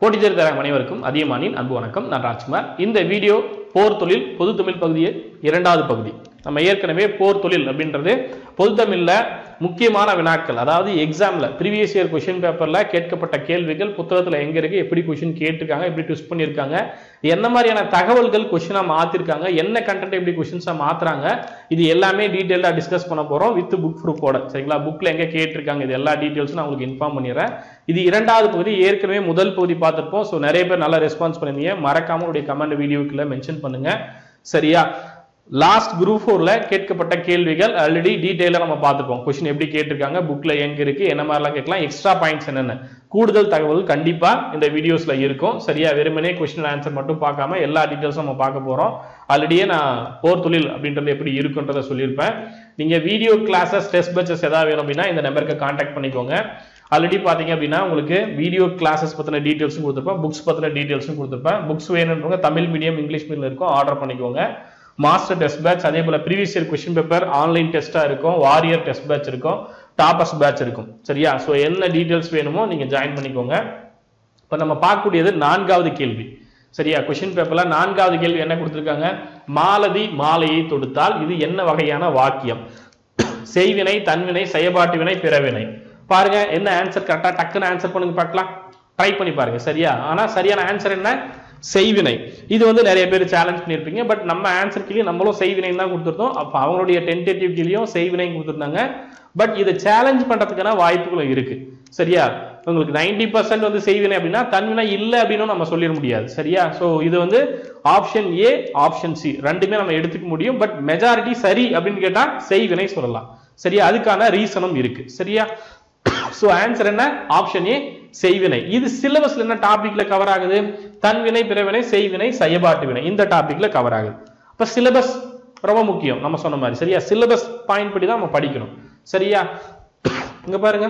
போட்டி தேர்வு தர அனைவருக்கும் அதியமானின் அன்பு வணக்கம் நான் ராஜ்குமார் இந்த வீடியோ போர் தொழில் பொது தமிழ் பகுதியை இரண்டாவது பகுதி நம்ம ஏற்கனவே போர் தொழில் அப்படின்றது பொது தமிழ்ல முக்கியமான வினாக்கள் அதாவது எக்ஸாம்ல ப்ரீவியஸ் இயர் கொஷின் பேப்பர்ல கேட்கப்பட்ட கேள்விகள் புத்தகத்துல எங்க இருக்கு எப்படி கொஷின் கேட்டிருக்காங்க எப்படி ட்விஸ்ட் பண்ணியிருக்காங்க என்ன மாதிரியான தகவல்கள் கொஷினா மாத்திருக்காங்க என்ன கண்டென்ட் எப்படி கொஷின்ஸா மாத்துறாங்க இது எல்லாமே டீட்டெயிலா டிஸ்கஸ் பண்ண போறோம் வித் புக் ப்ரூஃபோட சரிங்களா புக்ல எங்க கேட்டிருக்காங்க இது எல்லா டீட்டெயில்ஸும் நான் உங்களுக்கு இன்ஃபார்ம் பண்ணிடுறேன் இது இரண்டாவது பகுதி ஏற்கனவே முதல் பகுதி பார்த்திருப்போம் ஸோ நிறைய பேர் நல்லா ரெஸ்பான்ஸ் பண்ணிருந்தீங்க மறக்காம உடைய கமெண்ட் வீடியோக்குள்ள மென்ஷன் பண்ணுங்க சரியா லாஸ்ட் குரூப் ஃபோர்ல கேட்கப்பட்ட கேள்விகள் ஆல்ரெடி டீட்டெயிலாக நம்ம பார்த்துப்போம் கொஸ்டின் எப்படி கேட்டிருக்காங்க புக்ல எங்க இருக்கு என்ன மாதிரிலாம் கேட்கலாம் எக்ஸ்ட்ரா பாயிண்ட்ஸ் என்னென்ன கூடுதல் தகவல் கண்டிப்பா இந்த வீடியோஸ்ல இருக்கும் சரியா வெறுமனே கொஸ்டின் ஆன்சர் மட்டும் பார்க்காம எல்லா டீட்டெயில்ஸும் நம்ம பார்க்க போறோம் ஆல்ரெடியே நான் போர் தொழில் அப்படின்றது எப்படி இருக்குன்றத சொல்லியிருப்பேன் நீங்க வீடியோ கிளாஸஸ் டெஸ்ட் பேச்சஸ் ஏதாவது வேணும் அப்படின்னா இந்த நம்பருக்கு கான்டாக்ட் பண்ணிக்கோங்க ஆல்ரெடி பாத்தீங்க அப்படின்னா உங்களுக்கு வீடியோ கிளாஸஸ் பத்தின டீடைல்ஸும் கொடுத்துருப்பேன் புக்ஸ் பத்தின டீடைல்ஸும் கொடுத்துருப்பேன் புக்ஸ் வேணுன்றவங்க தமிழ் மீடியம் இங்கிலீஷ் மீடியம் இருக்கும் ஆர்டர் பண்ணிக்கோங்க மாஸ்டர் டெஸ்ட் பேட்ச் அதே போல previous year question paper online டெஸ்டா இருக்கும் வாரியர் டெஸ்ட் பேட்ச் இருக்கும் டாப்பர்ஸ் பேட்ச் இருக்கும் சரியா ஸோ என்ன டீடைல்ஸ் வேணுமோ நீங்க ஜாயின் பண்ணிக்கோங்க இப்போ நம்ம பார்க்கக்கூடியது நான்காவது கேள்வி சரியா கொஸ்டின் பேப்பர்ல நான்காவது கேள்வி என்ன கொடுத்துருக்காங்க மாலதி மாலையை தொடுத்தால் இது என்ன வகையான வாக்கியம் செய்வினை தன்வினை செயபாட்டு வினை பிறவினை பாருங்க என்ன ஆன்சர் கரெக்டா டக்குன்னு ஆன்சர் பண்ணுங்க பார்க்கலாம் ட்ரை பண்ணி பாருங்க சரியா ஆனா சரியான ஆன்சர் என்ன செய்வினை இது வந்து நிறைய பேர் சேலஞ்ச் பண்ணியிருப்பீங்க பட் நம்ம ஆன்சர் கீழே நம்மளும் செய்வினை தான் கொடுத்துருந்தோம் அப்போ அவங்களுடைய டென்டேட்டிவ் கீழேயும் செய்வினை கொடுத்துருந்தாங்க பட் இதை சேலஞ்ச் பண்றதுக்கான வாய்ப்புகளும் இருக்கு சரியா உங்களுக்கு நைன்டி பர்சன்ட் வந்து செய்வினை அப்படின்னா தன்வினை இல்லை அப்படின்னு நம்ம சொல்லிட முடியாது சரியா ஸோ இது வந்து ஆப்ஷன் ஏ ஆப்ஷன் சி ரெண்டுமே நம்ம எடுத்துக்க முடியும் பட் மெஜாரிட்டி சரி அப்படின்னு கேட்டா செய்வினை சொல்லலாம் சரியா அதுக்கான ரீசனும் இருக்கு சரியா ஸோ ஆன்சர் என்ன ஆப்ஷன் ஏ செய்வினை இது சிலபஸ்ல என்ன டாபிக்ல கவர் ஆகுது தன்வினை பிறவினை செய்வினை செயபாட்டு வினை இந்த டாபிக்ல கவர் ஆகுது அப்ப சிலபஸ் ரொம்ப முக்கியம் நம்ம சொன்ன மாதிரி சரியா சிலபஸ் பாயிண்ட் படி தான் நம்ம படிக்கணும் சரியா இங்க பாருங்க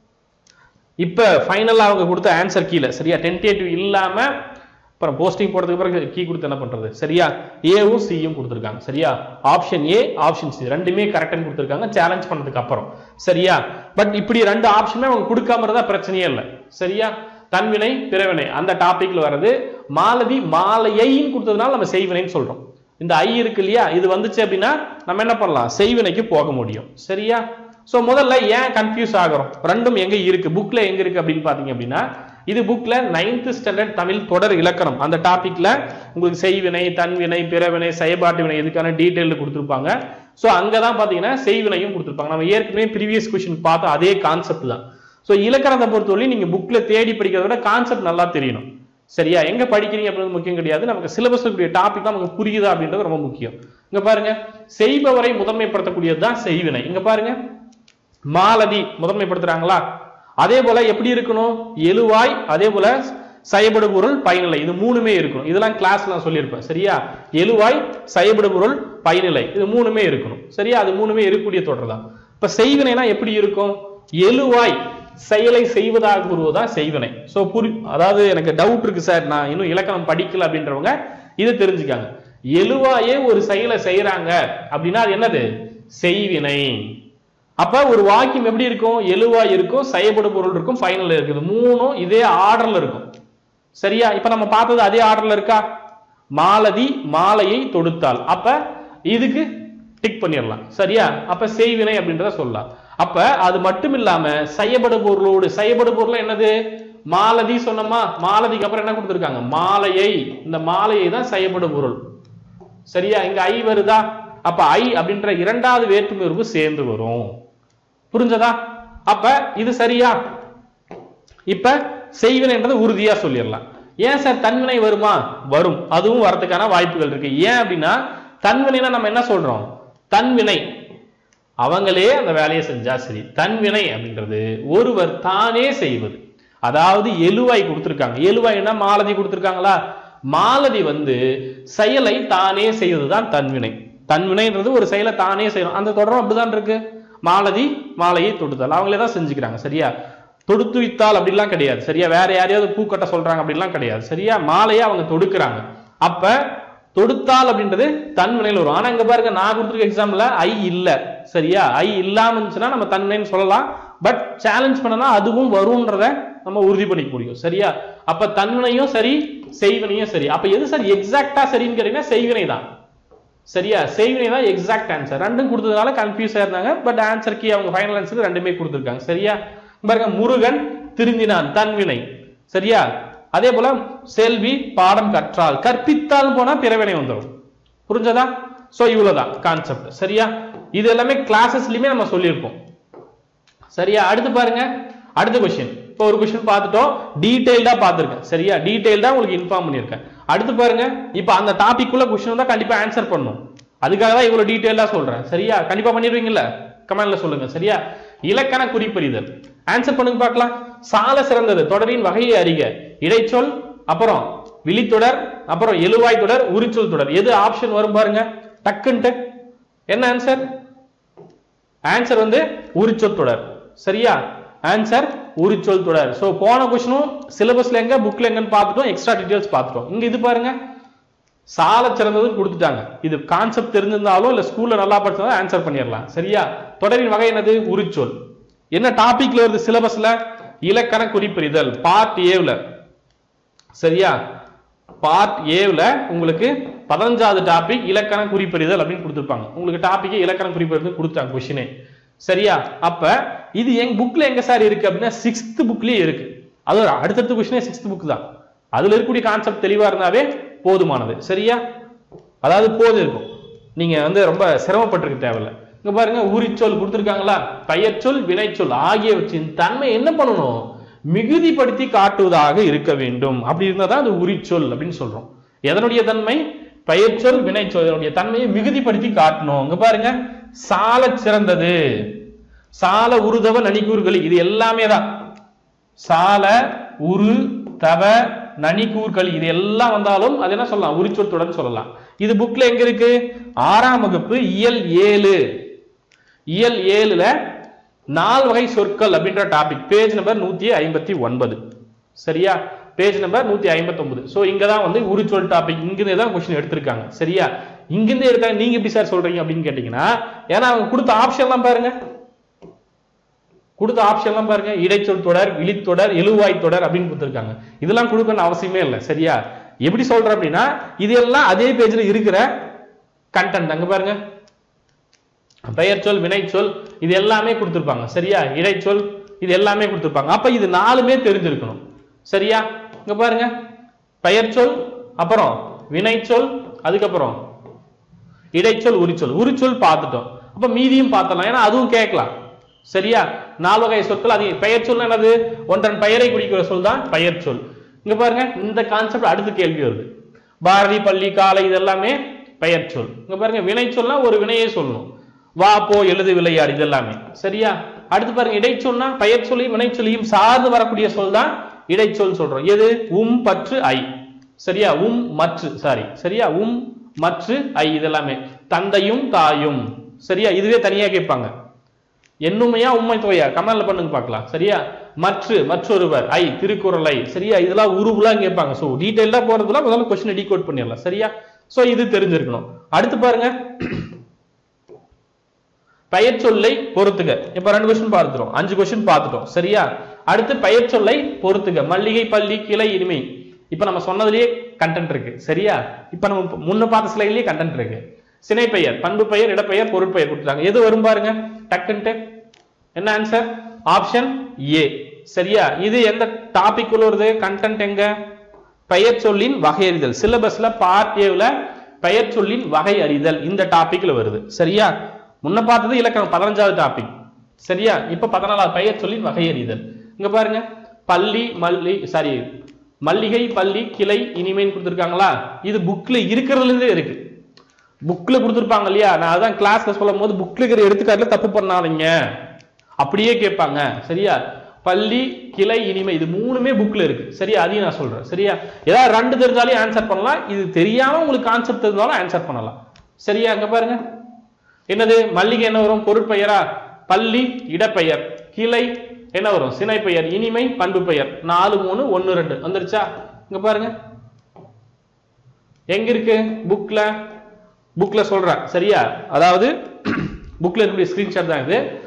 இப்ப ஃபைனலா அவங்க கொடுத்த ஆன்சர் கீழே சரியா டென்டேட்டிவ் இல்லாம அப்புறம் போஸ்டிங் போடுறதுக்கு பிறகு கீ கொடுத்து என்ன பண்றது சரியா ஏவும் சியும் கொடுத்துருக்காங்க சரியா ஆப்ஷன் ஏ ஆப்ஷன் சி ரெண்டுமே கரெக்டாக கொடுத்துருக்காங்க சேலஞ்ச் பண்ணதுக்கு அப்புறம் சரியா பட் இப்படி ரெண்டு ஆப்ஷனுமே அவங்க கொடுக்காம இருந்தா பிரச்சனையே இல்லை சரியா தன்வினை பிறவினை அந்த டாபிக்ல வர்றது மாலதி மாலையைன்னு கொடுத்ததுனால நம்ம செய்வினைன்னு சொல்றோம் இந்த ஐ இருக்கு இல்லையா இது வந்துச்சு அப்படின்னா நம்ம என்ன பண்ணலாம் செய்வினைக்கு போக முடியும் சரியா சோ முதல்ல ஏன் கன்ஃபியூஸ் ஆகிறோம் ரெண்டும் எங்க இருக்கு புக்ல எங்க இருக்கு அப்படின்னு பாத்தீங்க அப்படின்னா இது புக்ல நைன்த் ஸ்டாண்டர்ட் தமிழ் தொடர் இலக்கணம் அந்த டாபிக்ல உங்களுக்கு செய்வினை தன்வினை பிறவினை செயற்பாட்டு வினை இதுக்கான டீட்டெயில் கொடுத்துருப்பாங்க ஸோ அங்கதான் பாத்தீங்கன்னா செய்வினையும் கொடுத்துருப்பாங்க நம்ம ஏற்கனவே ப்ரீவியஸ் கொஸ்டின் பார்த்தோம் அதே கான்செப்ட் தான் ஸோ இலக்கணத்தை பொறுத்தவரை நீங்க புக்ல தேடி படிக்கிறத விட கான்செப்ட் நல்லா தெரியணும் சரியா எங்க படிக்கிறீங்க அப்படின்றது முக்கியம் கிடையாது நமக்கு சிலபஸ் இருக்கக்கூடிய டாபிக் தான் நமக்கு புரியுதா அப்படின்றது ரொம்ப முக்கியம் இங்க பாருங்க செய்பவரை முதன்மைப்படுத்தக்கூடியது தான் செய்வினை இங்க பாருங்க மாலதி முதன்மைப்படுத்துறாங்களா அதே போல எப்படி இருக்கணும் எழுவாய் அதே போல செயபடு பொருள் பயனிலை இது மூணுமே இருக்கணும் இதெல்லாம் கிளாஸ் நான் சொல்லியிருப்பேன் சரியா எழுவாய் செயபடு பொருள் பயனிலை இது மூணுமே இருக்கணும் சரியா அது மூணுமே இருக்கக்கூடிய தொடர் தான் இப்ப செய்வினைனா எப்படி இருக்கும் எழுவாய் செயலை செய்வதாக கூறுவதுதான் செய்வினை சோ புரி அதாவது எனக்கு டவுட் இருக்கு சார் நான் இன்னும் இலக்கணம் படிக்கல அப்படின்றவங்க இதை தெரிஞ்சுக்காங்க எழுவாயே ஒரு செயலை செய்யறாங்க அப்படின்னா அது என்னது செய்வினை அப்ப ஒரு வாக்கியம் எப்படி இருக்கும் எழுவா இருக்கும் செயல்படும் பொருள் இருக்கும் ஃபைனல் இருக்குது மூணும் இதே ஆர்டர்ல இருக்கும் சரியா இப்ப நம்ம பார்த்தது அதே ஆர்டர்ல இருக்கா மாலதி மாலையை தொடுத்தாள் அப்ப இதுக்கு டிக் பண்ணிடலாம் சரியா அப்ப செய்வினை அப்படின்றத சொல்லலாம் அப்ப அது மட்டும் இல்லாம செயல்படு பொருளோடு செயல்படு பொருள் என்னது மாலதி சொன்னோமா மாலதிக்கு அப்புறம் என்ன கொடுத்துருக்காங்க மாலையை இந்த மாலையை தான் செயல்படு பொருள் சரியா இங்க ஐ வருதா அப்ப ஐ அப்படின்ற இரண்டாவது வேற்றுமை உறுப்பு சேர்ந்து வரும் புரிஞ்சதா அப்ப இது சரியா இப்ப செய்வினைன்றது உறுதியா சொல்லிடலாம் ஏன் சார் தன்வினை வருமா வரும் அதுவும் வரதுக்கான வாய்ப்புகள் இருக்கு ஏன் அப்படின்னா தன்வினைனா நம்ம என்ன சொல்றோம் தன்வினை அவங்களே அந்த வேலையை செஞ்சா சரி தன்வினை அப்படின்றது ஒருவர் தானே செய்வது அதாவது எழுவாய் கொடுத்திருக்காங்க எழுவாய்னா மாலதி கொடுத்திருக்காங்களா மாலதி வந்து செயலை தானே செய்வதுதான் தன்வினை தன்வினைன்றது ஒரு செயலை தானே செய்யணும் அந்த தொடரும் அப்படிதான் இருக்கு மாலதி மாலையை தொடுத்தால் அவங்களே தான் செஞ்சுக்கிறாங்க சரியா தொடுத்து வித்தால் அப்படிலாம் கிடையாது சரியா வேற யாரையாவது பூ கட்ட சொல்றாங்க அப்படிலாம் கிடையாது சரியா மாலையை அவங்க தொடுக்கிறாங்க அப்ப தொடுத்தால் அப்படின்றது தன்வினையில் வரும் ஆனா இங்க பாருங்க நான் கொடுத்துருக்க எக்ஸாம்ல ஐ இல்ல சரியா ஐ இல்லாம இருந்துச்சுன்னா நம்ம தன்வினைன்னு சொல்லலாம் பட் சேலஞ்ச் பண்ணனா அதுவும் வரும்ன்றத நம்ம உறுதி பண்ணிக்க முடியும் சரியா அப்ப தன்வினையும் சரி செய்வினையும் சரி அப்ப எது சார் எக்ஸாக்டா சரின்னு கேட்டீங்கன்னா செய்வினை தான் சரியா செய்வினை தான் எக்ஸாக்ட் ஆன்சர் ரெண்டும் கொடுத்ததுனால கன்ஃபியூஸ் ஆயிருந்தாங்க பட் ஆன்சர் கீ அவங்க ஃபைனல் ஆன்சர் ரெண்டுமே கொடுத்துருக்காங்க சரியா பாருங்க முருகன் திருந்தினான் தன்வினை சரியா அதே போல செல்வி பாடம் கற்றால் கற்பித்தால் போனா பிறவினை வந்துடும் புரிஞ்சதா சோ இவ்வளவுதான் கான்செப்ட் சரியா இது எல்லாமே கிளாஸஸ்லயுமே நம்ம சொல்லியிருப்போம் சரியா அடுத்து பாருங்க அடுத்த கொஸ்டின் இப்போ ஒரு கொஸ்டின் பார்த்துட்டோம் டீடைல்டா பார்த்துருக்கேன் சரியா டீடைல்டா உங்களுக்கு இன்ஃபார்ம் பண்ணியிருக்கேன் அடுத்து பாருங்க இப்போ அந்த டாபிக் உள்ள கொஸ்டின் தான் கண்டிப்பா ஆன்சர் பண்ணணும் அதுக்காக தான் இவ்வளவு டீடைல்டா சொல்றேன் சரியா கண்டிப்பா பண்ணிடுவீங்கல்ல கமெண்ட்ல சொல்லுங்க சரியா இலக்கண குறிப்பறிதல் ஆன்சர் பண்ணுங்க பார்க்கலாம் சால சிறந்தது தொடரின் வகையை அறிக இடைச்சொல் அப்புறம் விழித்தொடர் அப்புறம் எழுவாய் தொடர் உரிச்சொல் தொடர் எது ஆப்ஷன் வரும் பாருங்க டக்குன்ட்டு என்ன ஆன்சர் ஆன்சர் வந்து உரிச்சொல் தொடர் சரியா ஆன்சர் உரிச்சொல் தொடர் சோ போன கொஸ்டினும் சிலபஸ்ல எங்க புக்ல எங்கன்னு பார்த்துட்டோம் எக்ஸ்ட்ரா டீடைல்ஸ் பார்த்துட்டோம் இங்க இது பாருங்க சால சிறந்ததுன்னு கொடுத்துட்டாங்க இது கான்செப்ட் தெரிஞ்சிருந்தாலும் இல்ல ஸ்கூல்ல நல்லா படிச்சாலும் ஆன்சர் பண்ணிடலாம் சரியா தொடரின் வகை என்னது உரிச்சொல் என்ன டாபிக்ல வருது சிலபஸ்ல இலக்கண குறிப்பறிதல் பார்ட் ஏவ்ல சரியா பார்ட் ஏவ்ல உங்களுக்கு பதினஞ்சாவது டாபிக் இலக்கண குறிப்பறிதல் அப்படின்னு கொடுத்துருப்பாங்க உங்களுக்கு டாபிக் இலக்கண குறிப்பறிதல் கொடுத்தாங்க கொஸ்டினே சரியா அப்ப இது எங்க புக்ல எங்க சார் இருக்கு அப்படின்னா சிக்ஸ்த் புக்லயே இருக்கு அது ஒரு அடுத்தடுத்த கொஸ்டினே சிக்ஸ்த் புக் தான் அதுல இருக்கக்கூடிய கான்செப்ட் தெளிவா இருந்தாவே போதுமானது சரியா அதாவது போதும் இருக்கும் நீங்க வந்து ரொம்ப சிரமப்பட்டிருக்க தேவையில்ல இங்க பாருங்க உரிச்சொல் கொடுத்துருக்காங்களா பெயர்ச்சொல் வினைச்சொல் ஆகியவற்றின் தன்மை என்ன பண்ணணும் மிகுதிப்படுத்தி காட்டுவதாக இருக்க வேண்டும் அப்படி இருந்தா தான் அது உரிச்சொல் அப்படின்னு சொல்றோம் எதனுடைய தன்மை பெயர்ச்சொல் வினைச்சொல் இதனுடைய தன்மையை மிகுதிப்படுத்தி காட்டணும் இங்க பாருங்க சால சிறந்தது சால உருதவ நனிகூறுகள் இது எல்லாமே தான் சால உரு தவ நனிகூர்கள் இது எல்லாம் வந்தாலும் அது என்ன சொல்லலாம் உரிச்சொத்துடன் சொல்லலாம் இது புக்ல எங்க இருக்கு ஆறாம் வகுப்பு இயல் ஏழு இயல் ஏழுல நால் வகை சொற்கள் அப்படின்ற டாபிக் பேஜ் நம்பர் நூத்தி ஐம்பத்தி ஒன்பது சரியா பேஜ் நம்பர் நூத்தி ஐம்பத்தி ஒன்பது ஸோ இங்க தான் வந்து உரிச்சொல் டாபிக் இங்கிருந்து தான் கொஸ்டின் எடுத்திருக்காங்க சரியா இங்கிருந்து எடுத்தாங்க நீங்க எப்படி சார் சொல்றீங்க அப்படின்னு கேட்டீங்கன்னா ஏன்னா அவங்க கொடுத்த ஆப்ஷன்லாம் பாருங்க கொடுத்த ஆப்ஷன்லாம் பாருங்க இடைச்சொல் தொடர் விழித்தொடர் எழுவாய் தொடர் அப்படின்னு கொடுத்துருக்காங்க இதெல்லாம் கொடுக்கணும் அவசியமே இல்லை சரியா எப்படி சொல்றேன் அப்படின்னா இது எல்லாம் அதே பேஜ்ல இருக்கிற கண்டென்ட் அங்க பாருங்க பெயர்ச்சொல் வினைச்சொல் இது எல்லாமே கொடுத்துருப்பாங்க சரியா இடைச்சொல் இது எல்லாமே கொடுத்துருப்பாங்க அப்ப இது நாலுமே தெரிஞ்சிருக்கணும் சரியா இங்க பாருங்க பெயர்ச்சொல் அப்புறம் வினைச்சொல் அதுக்கப்புறம் இடைச்சொல் உரிச்சொல் உரிச்சொல் பார்த்துட்டோம் அப்ப மீதியும் பார்த்தலாம் ஏன்னா அதுவும் கேட்கலாம் சரியா நாலு வகை சொற்கள் அது பெயர் சொல் என்னது ஒன்றன் பெயரை குறிக்கிற சொல் தான் பெயர் சொல் இங்க பாருங்க இந்த கான்செப்ட் அடுத்த கேள்வி வருது பாரதி பள்ளி காலை இதெல்லாமே பெயர் சொல் இங்க பாருங்க வினை சொல்னா ஒரு வினையே சொல்லணும் வா போ எழுது விளையாடு இது எல்லாமே சரியா அடுத்து பாருங்க இடைச்சொல்னா பெயர் சொல்லியும் வினை சொல்லியும் சார்ந்து வரக்கூடிய சொல் தான் இடைச்சொல் சொல்றோம் எது உம் பற்று ஐ சரியா உம் மற்று சாரி சரியா உம் மற்று ஐ இதெல்லாமே தந்தையும் தாயும் சரியா இதுவே தனியா கேட்பாங்க என்னுமையா உண்மை தொகையா கமெண்ட்ல பண்ணுங்க பார்க்கலாம் சரியா மற்று மற்றொருவர் ஐ திருக்குறளை சரியா இதெல்லாம் உருவுலாம் கேட்பாங்க ஸோ டீட்டெயிலாக போறதுலாம் முதல்ல கொஸ்டின் டீகோட் பண்ணிடலாம் சரியா ஸோ இது தெரிஞ்சிருக்கணும் அடுத்து பாருங்க பெயர் சொல்லை பொறுத்துக இப்ப ரெண்டு கொஸ்டின் பார்த்துட்டோம் அஞ்சு கொஸ்டின் பார்த்துட்டோம் சரியா அடுத்து பெயர் சொல்லை பொறுத்துக மல்லிகை பள்ளி கிளை இனிமை இப்ப நம்ம சொன்னதுலயே கண்டென்ட் இருக்கு சரியா இப்ப நம்ம முன்ன பார்த்த ஸ்லைட்லயே கண்டென்ட் இருக்கு சினை பெயர் பண்பு பெயர் இடப்பெயர் பொருட்பெயர் கொடுத்துட்டாங்க எது வரும் பாருங்க டக்குன்ட்டு என்ன ஆன்சர் ஆப்ஷன் ஏ சரியா இது எந்த டாபிக் உள்ள வருது கண்டென்ட் எங்க பெயர் சொல்லின் வகை அறிதல் சிலபஸ்ல பார்ட் ஏவ்ல பெயர் சொல்லின் வகை அறிதல் இந்த டாபிக்ல வருது சரியா முன்ன பார்த்தது இலக்கணம் பதினஞ்சாவது டாபிக் சரியா இப்ப பதினாலாவது பெயர் சொல்லின் வகை அறிதல் இங்க பாருங்க பள்ளி மல்லி சாரி மல்லிகை பள்ளி கிளை இனிமைன்னு கொடுத்துருக்காங்களா இது புக்ல இருக்கிறதுல இருந்தே இருக்கு புக்ல கொடுத்துருப்பாங்க இல்லையா நான் அதான் கிளாஸ்ல சொல்லும் போது புக்ல இருக்கிற எடுத்துக்காட்டுல தப்பு பண்ணாதீங்க அப்படியே கேட்பாங்க சரியா பள்ளி கிளை இனிமை இது மூணுமே புக்ல இருக்கு சரியா அதையும் நான் சொல்றேன் சரியா ஏதாவது ரெண்டு தெரிஞ்சாலே ஆன்சர் பண்ணலாம் இது தெரியாம உங்களுக்கு கான்செப்ட் தெரிஞ்சாலும் ஆன்சர் பண்ணலாம் சரியா அங்க பாருங்க என்னது மல்லிகை என்ன வரும் பொருட்பெயரா பள்ளி இடப்பெயர் கிளை என்ன வரும் சினை பெயர் இனிமை பண்பு பெயர் நாலு மூணு ஒன்னு ரெண்டு வந்துருச்சா இங்க பாருங்க எங்க இருக்கு புக்ல புக்ல சொல்றேன் சரியா அதாவது புக்ல இருக்கக்கூடிய ஸ்கிரீன்ஷாட் தான் இது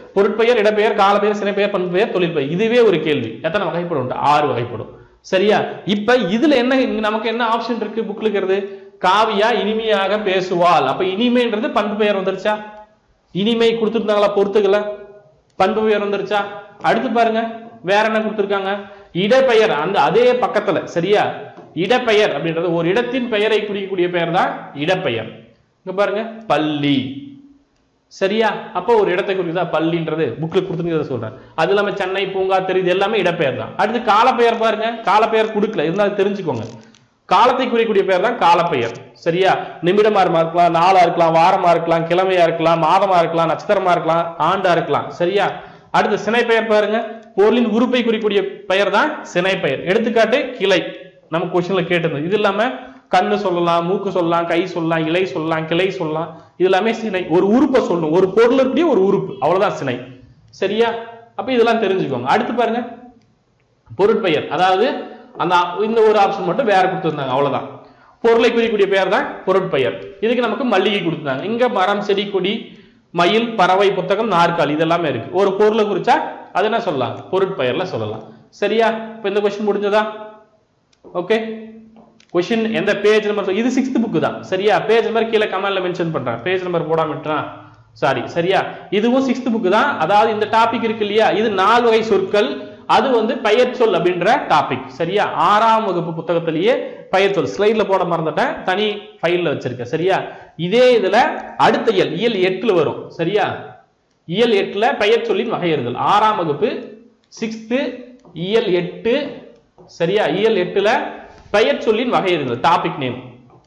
பொருட்பெயர் இடப்பெயர் காலப்பெயர் சினைப்பெயர் பண்பெயர் தொழிற்பெயர் இதுவே ஒரு கேள்வி எத்தனை வகைப்படும் உண்டு? ஆறு வகைப்படும் சரியா இப்ப இதுல என்ன இங்க நமக்கு என்ன ஆப்ஷன் இருக்கு புக்ல இருக்கிறது காவியா இனிமையாக பேசுவாள் அப்ப இனிமைன்றது பண்பு பெயர் வந்துருச்சா இனிமை கொடுத்துருந்தாங்களா பொறுத்துக்கல பண்பு பெயர் வந்துருச்சா அடுத்து பாருங்க வேற என்ன கொடுத்துருக்காங்க இடப்பெயர் அந்த அதே பக்கத்துல சரியா இடப்பெயர் அப்படின்றது ஒரு இடத்தின் பெயரை குறிக்கக்கூடிய பெயர் தான் இடப்பெயர் இங்க பாருங்க பள்ளி சரியா அப்போ ஒரு இடத்தை குறிக்குதா பள்ளின்றது புக்ல கொடுத்துருக்கிறத சொல்றேன் அது இல்லாம சென்னை பூங்கா தெரு இது எல்லாமே இடப்பெயர் தான் அடுத்து காலப்பெயர் பாருங்க காலப்பெயர் கொடுக்கல இருந்தாலும் தெரிஞ்சுக்கோங்க காலத்தை குறிக்கக்கூடிய பெயர் தான் காலப்பெயர் சரியா நிமிடமா இருக்கலாம் நாளா இருக்கலாம் வாரமா இருக்கலாம் கிழமையா இருக்கலாம் மாதமா இருக்கலாம் நட்சத்திரமா இருக்கலாம் ஆண்டா இருக்கலாம் சரியா அடுத்து சினை பெயர் பாருங்க பொருளின் உறுப்பை குறிக்கக்கூடிய பெயர் தான் சினை பெயர் எடுத்துக்காட்டு கிளை நம்ம கொஸ்டின்ல கேட்டிருந்தோம் இது இல்லாம கண்ணு சொல்லலாம் மூக்கு சொல்லலாம் கை சொல்லலாம் இலை சொல்லலாம் கிளை சொல்லலாம் இது எல்லாமே சினை ஒரு உறுப்பை சொல்லணும் ஒரு பொருள் இருக்கக்கூடிய ஒரு உறுப்பு அவ்வளவுதான் சினை சரியா அப்ப இதெல்லாம் தெரிஞ்சுக்கோங்க அடுத்து பாருங்க பொருட்பெயர் அதாவது அந்த இந்த ஒரு ஆப்ஷன் மட்டும் வேற கொடுத்துருந்தாங்க அவ்வளவுதான் பொருளை குறிக்கக்கூடிய பெயர் தான் பொருட்பெயர் இதுக்கு நமக்கு மல்லிகை கொடுத்துருந்தாங்க இங்க மரம் செடி கொடி மயில் பறவை புத்தகம் நாற்காலி இதெல்லாமே இருக்கு ஒரு பொருளை குறிச்சா அது என்ன சொல்லலாம் பொருட்பெயர்ல சொல்லலாம் சரியா இப்ப இந்த கொஸ்டின் முடிஞ்சதா ஓகே கொஸ்டின் எந்த பேஜ் நம்பர் இது சிக்ஸ்த் புக் தான் சரியா பேஜ் நம்பர் கீழே கமெண்ட்ல மென்ஷன் பண்றேன் பேஜ் நம்பர் போடாம விட்டுறான் சாரி சரியா இதுவும் சிக்ஸ்த் புக் தான் அதாவது இந்த டாபிக் இருக்கு இல்லையா இது நாலு வகை சொற்கள் அது வந்து பெயர் சொல் அப்படின்ற டாபிக் சரியா ஆறாம் வகுப்பு புத்தகத்திலேயே பெயர் சொல் ஸ்லைட்ல போட மறந்துட்டேன் தனி ஃபைல்ல வச்சிருக்கேன் சரியா இதே இதுல அடுத்த இயல் இயல் எட்டுல வரும் சரியா இயல் எட்டுல பெயர் சொல்லின் வகையறுதல் ஆறாம் வகுப்பு சிக்ஸ்த்து இயல் எட்டு சரியா இயல் எட்டுல பெயர் சொல்லின் வகையறிதல் டாபிக் நேம்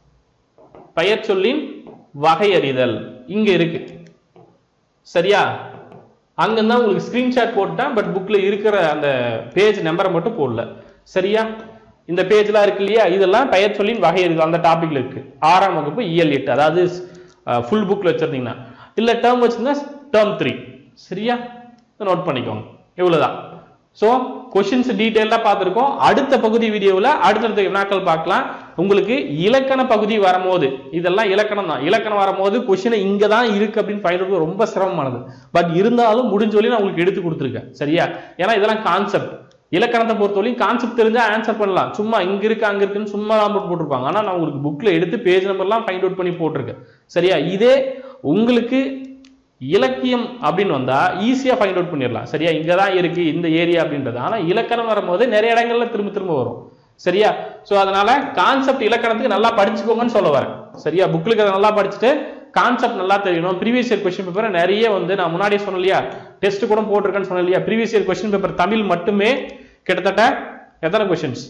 பெயர் சொல்லின் வகையறிதல் இங்க இருக்கு சரியா அங்கதான் உங்களுக்கு ஸ்கிரீன்ஷாட் போட்டேன் பட் புக்ல இருக்கிற அந்த பேஜ் நம்பரை மட்டும் போடல சரியா இந்த பேஜ்லாம் இருக்கு இல்லையா இதெல்லாம் பெயர் சொல்லின் வகையறிதல் அந்த டாபிக்ல இருக்கு ஆறாம் வகுப்பு இயல் எட்டு அதாவது ஃபுல் புக்ல வச்சிருந்தீங்கன்னா இல்ல டேர்ம் வச்சிருந்தா டேர்ம் த்ரீ சரியா நோட் பண்ணிக்கோங்க இவ்வளவுதான் ஸோ கொஷின்ஸ் டீட்டெயிலாக பார்த்துருக்கோம் அடுத்த பகுதி வீடியோவில் அடுத்தடுத்த வினாக்கள் பார்க்கலாம் உங்களுக்கு இலக்கண பகுதி வரும்போது இதெல்லாம் இலக்கணம் தான் இலக்கணம் வரும்போது கொஷினை இங்கே தான் இருக்கு அப்படின்னு ஃபைண்ட் அவுட் ரொம்ப சிரமமானது பட் இருந்தாலும் முடிஞ்ச வரையும் நான் உங்களுக்கு எடுத்து கொடுத்துருக்கேன் சரியா ஏன்னா இதெல்லாம் கான்செப்ட் இலக்கணத்தை பொறுத்தவரையும் கான்செப்ட் தெரிஞ்சா ஆன்சர் பண்ணலாம் சும்மா இங்க இருக்கு அங்க இருக்குன்னு சும்மா தான் போட்டு போட்டிருப்பாங்க ஆனா நான் உங்களுக்கு புக்ல எடுத்து பேஜ் நம்பர்லாம் ஃபைண்ட் அவுட் பண்ணி போட்டிருக்கேன் சரியா இதே உங்களுக்கு இலக்கியம் அப்படின்னு வந்தா ஈஸியா ஃபைண்ட் அவுட் பண்ணிடலாம் சரியா இங்க தான் இருக்கு இந்த ஏரியா அப்படின்றது ஆனா இலக்கணம் வரும்போது நிறைய இடங்கள்ல திரும்ப திரும்ப வரும் சரியா சோ அதனால கான்செப்ட் இலக்கணத்துக்கு நல்லா படிச்சுக்கோங்கன்னு சொல்ல வரேன் சரியா புக்ல நல்லா படிச்சுட்டு கான்செப்ட் நல்லா தெரியணும் ப்ரீவியஸ் இயர் கொஸ்டின் பேப்பர் நிறைய வந்து நான் முன்னாடியே சொன்னேன் இல்லையா டெஸ்ட் கூட போட்டிருக்கேன்னு சொன்னேன் இல்லையா previous year question paper Tamil மட்டுமே கிட்டத்தட்ட எத்தனை கொஸ்டின்ஸ்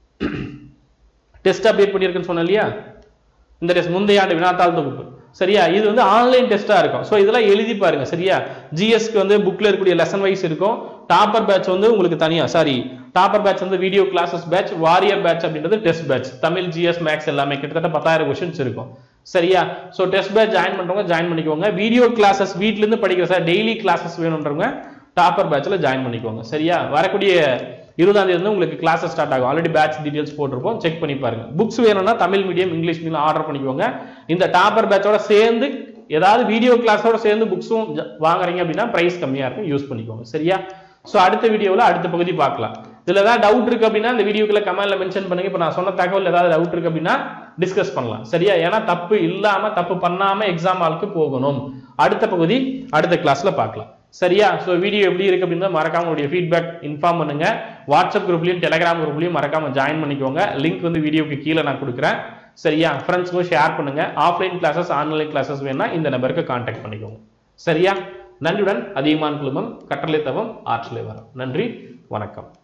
டெஸ்ட் அப்டேட் பண்ணியிருக்கேன்னு சொன்னேன் இல்லையா இந்த டெஸ்ட் முந்தைய ஆண்டு வினாத்தாள் தொகுப்பு சரியா இது வந்து ஆன்லைன் டெஸ்டா இருக்கும் ஸோ இதெல்லாம் எழுதி பாருங்க சரியா ஜிஎஸ்க்கு வந்து புக்ல இருக்கக்கூடிய லெசன் வைஸ் இருக்கும் டாப்பர் பேட்ச் வந்து உங்களுக்கு தனியா சாரி டாப்பர் பேட்ச் வந்து video classes batch warrior batch அப்படின்றது test batch Tamil GS maths எல்லாமே கிட்டத்தட்ட பத்தாயிரம் கொஸ்டின்ஸ் இருக்கும் சரியா ஸோ டெஸ்ட் பேட்ச் ஜாயின் பண்றவங்க ஜாயின் பண்ணிக்கோங்க வீடியோ கிளாஸஸ் வீட்ல இருந்து படிக்கிற சார் டெய்லி கிளாஸஸ் வேணுன்றவங்க டாப்பர் பேட்ச்ல ஜாயின் பண்ணிக்கோங்க சரியா வரக்கூடிய இருபதாம் தேதி வந்து உங்களுக்கு கிளாஸஸ் ஸ்டார்ட் ஆகும் ஆல்ரெடி பேட்ச் டீடைல்ஸ் போட்டிருப்போம் செக் பண்ணி பாருங்க புக்ஸ் வேணும்னா Tamil medium English medium order பண்ணிக்கோங்க இந்த டாப்பர் பேட்சோட சேர்ந்து ஏதாவது வீடியோ கிளாஸோட சேர்ந்து புக்ஸும் வாங்குறீங்க அப்படின்னா பிரைஸ் கம்மியா இருக்கும் யூஸ் பண்ணிக்கோங்க சரியா ஸோ அடுத்த வீடியோவில் அடுத்த பகுதி பார்க்கலாம் இதுல ஏதாவது டவுட் இருக்கு அப்படின்னா இந்த வீடியோக்குள்ள கமெண்ட்ல மென்ஷன் பண்ணுங்க இப்போ நான் சொன்ன தகவல் ஏதாவது டவுட் இருக்கு அப்படின்னா டிஸ்கஸ் பண்ணலாம் சரியா ஏன்னா தப்பு இல்லாம தப்பு பண்ணாம எக்ஸாம் ஆளுக்கு போகணும் அடுத்த பகுதி அடுத்த கிளாஸ்ல பார்க்கலாம் சரியா ஸோ வீடியோ எப்படி இருக்கு அப்படின்னு மறக்காம உங்களுடைய ஃபீட்பேக் இன்ஃபார்ம் பண்ணுங்க வாட்ஸ்அப் குரூப்லயும் டெலிகிராம் குரூப்லயும் மறக்காம ஜாயின் பண்ணிக்கோங்க லிங்க் வந்து வீடியோக்கு கீழே நான் கொடுக்குறேன் சரியா ஃப்ரெண்ட்ஸ்க்கும் ஷேர் பண்ணுங்க ஆஃப்லைன் கிளாஸஸ் ஆன்லைன் கிளாஸஸ் வேணா இந்த நம்பருக்கு கான்டாக்ட் பண்ணிக்கோங்க சரியா நன்றியுடன் அதிகமான குழுமம் கட்டளை தவம் ஆற்றலை வரும் நன்றி வணக்கம்